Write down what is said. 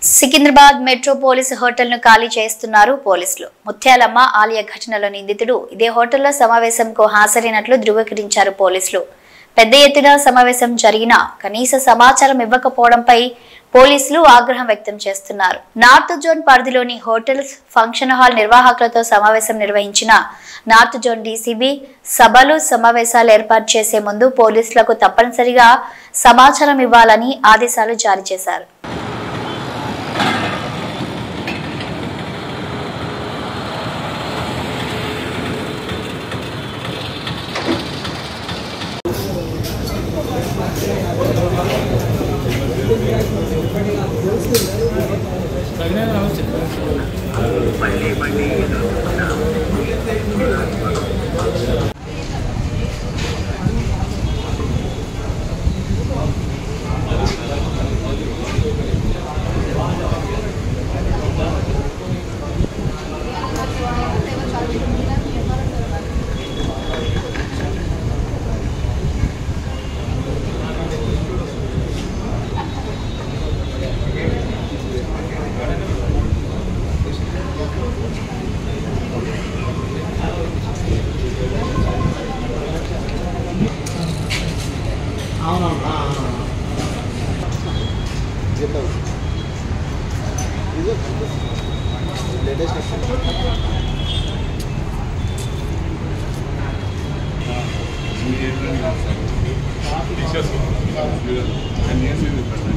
Secunderabad metro police హోటల్ను ఖాళీ చేస్తున్నారు పోలీసులు ముత్యాలమ్మ ఆలయ ఘటనలో నిందితుడు ఇదే హోటల్లో సమావేశంకు హాజరైనట్లు ధృవీకరించారు పోలీసులు పెద్ద ఎత్తున సమావేశం జరిగినా కనీస సమాచారం ఇవ్వకపోవడంపై పోలీసులు ఆగ్రహం వ్యక్తం చేస్తున్నారు నార్త్ జోన్ పరిధిలోని హోటల్స్ ఫంక్షన్ హాల్ నిర్వాహకులతో సమావేశం నిర్వహించిన నార్త్ జోన్ డీసీబీ సభలు సమావేశాలు ఏర్పాటు చేసే ముందు పోలీసులకు తప్పనిసరిగా సమాచారం ఇవ్వాలని ఆదేశాలు జారీ చేశారు అవునవును లేటెస్ట్ టీచర్స్